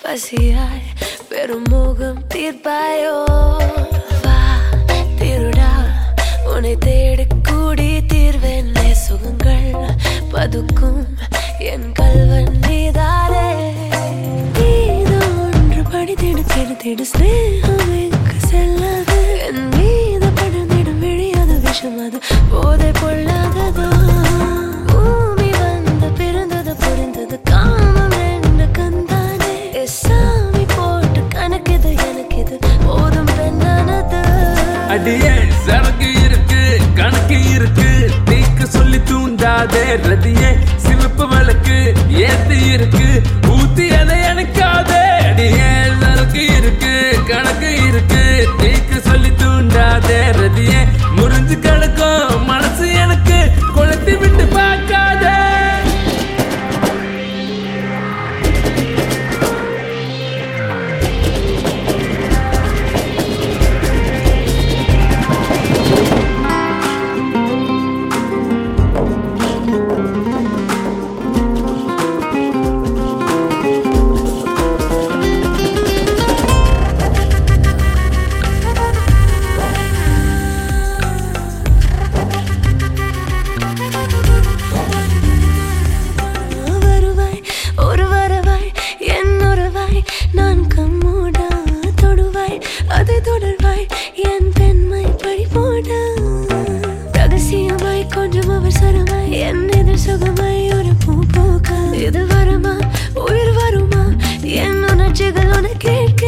பசியாய் பெருமோகம் தீர்ப்பாயோ வா திருடா உன்னை தேடி கூடி தீர்வேன் சுகங்கள் பதுக்கும் என் கல்வன் நீதானே நீது ஒன்று படித்திடு கெடுத்திடு ஸ்நேகம் எங்கு செல்லாது என் மீது படுந்திடும் விழியாது விஷம் அது போதை பொல்லாததோ பூமி வந்து பிறந்தது புரிந்தது காமம் என்று கந்தானே ஏ சாமி போட்டு கணக்குது எனக்கு இது போதும் பெண்ணானது அடியே சரக்கு இருக்கு கணக்கு இருக்கு நீக்க சொல்லி தூண்டாதே ரதியே சிவப்பு விளக்கு ஏத்து இருக்கு ஊத்தி அதை எனக்காதே அடியே சரக்கு இருக்கு கணக்கு இருக்கு நீக்க சொல்லி தூண்டாதே ரதியே முறிஞ்சு கிடக்கும் மனசு எனக்கு கொளுத்தி விட்டு பார்க்காதே வருவாய் ஒரு வரவாய் என் உறவாய் நான் கம்மோடா தொடுவாய் அதை தொடர்வாய் என் பெண்மை பழி போட ரகசியமாய் கொஞ்சம் அவசரமாய் என் எதிர் சுகமாய் ஒரு பூ பூக்க இது வருமா உயிர் வருமா என் உணர்ச்சிகள் உன கேட்க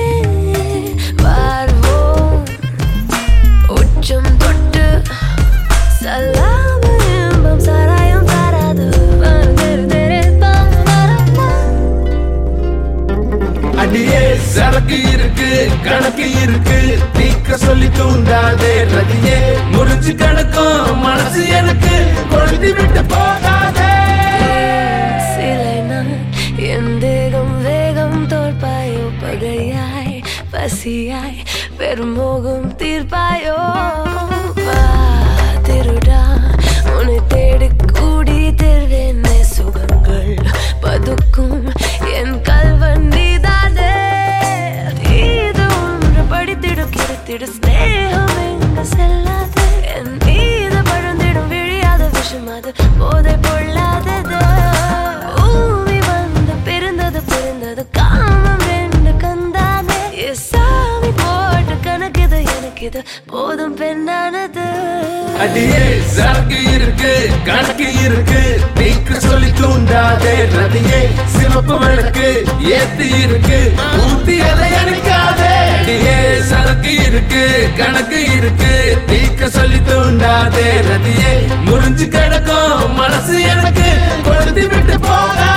வாழ்வோம் உச்சம் தொட்டு சல்லாம இன்பம் சாராயம் சாராது வருகிறது பம் பரம் பம். அடியே சரக்கு இருக்கு கணக்கு இருக்கு நீக்க சொல்லி தூண்டாதே ரதியே முறிஞ்சு கிடக்கும் மனசு எனக்கு கொழுதி விட்டு போகாதே சிலை நான் என் தேகம் வேகம் தோற்பாயோ பகையாய் பசியாய் பெருமோகம் தீர்ப்பாயோ வா திருடா உன்னை தேடி கூடி தேர்வேன் சுகங்கள் பதுக்கும் என் கல்வன் நீதானே இது ஒன்று படித்திடு கிடத்திடு ஸ்நேகம் எங்க செல்லாது என் மீது பழந்திடும் விழியாத விஷம் அது போதை பொல்லாதது பூமி வந்து பிறந்தது புரிந்தது காமம் ரெண்டு கந்தானே ஏ சாமி போட்டு கணக்குது எனக்கு இது போதும் பெண்ணானது அடியே சரக்கு இருக்கு கணக்கு இருக்கு நீக்க சொல்லி தூண்டாதே ரதியே சிவப்பு விளக்கு ஏத்து இருக்கு ஊத்தி அதை அணைக்காதே அடியே சரக்கு இருக்கு கணக்கு இருக்கு நீக்க சொல்லி தூண்டாதே ரதியே முறிஞ்சு கிடக்கும் மனசு எனக்கு கொழுதி விட்டு போகாதே